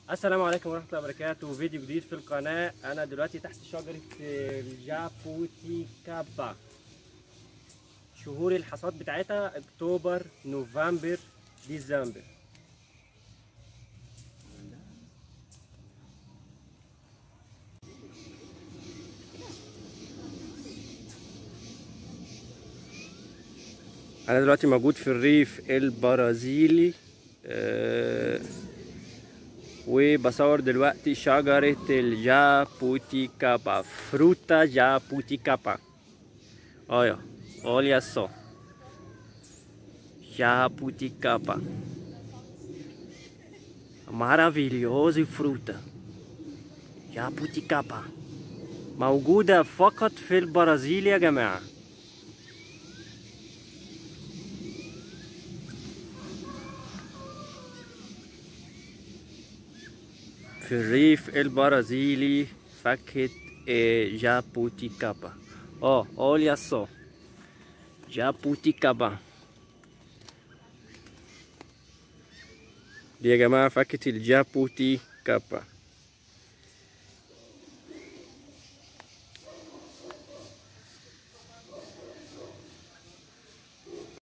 السلام عليكم ورحمة الله وبركاته فيديو جديد في القناة أنا دلوقتي تحت شجرة الجابوتيكابا شهور الحصاد بتاعتها أكتوبر نوفمبر ديسمبر أنا دلوقتي موجود في الريف البرازيلي أه وبصور دلوقتي شجرة الجابوتيكابا فروتا جابوتيكابا olha olha só jabuticaba maravilhoso fruta jabuticaba موجودة فقط في البرازيل يا جماعة في الريف البرازيلي فاكهة جابوتيكابا اه olha só جابوتيكابا دي يا جماعة فاكهة الجابوتيكابا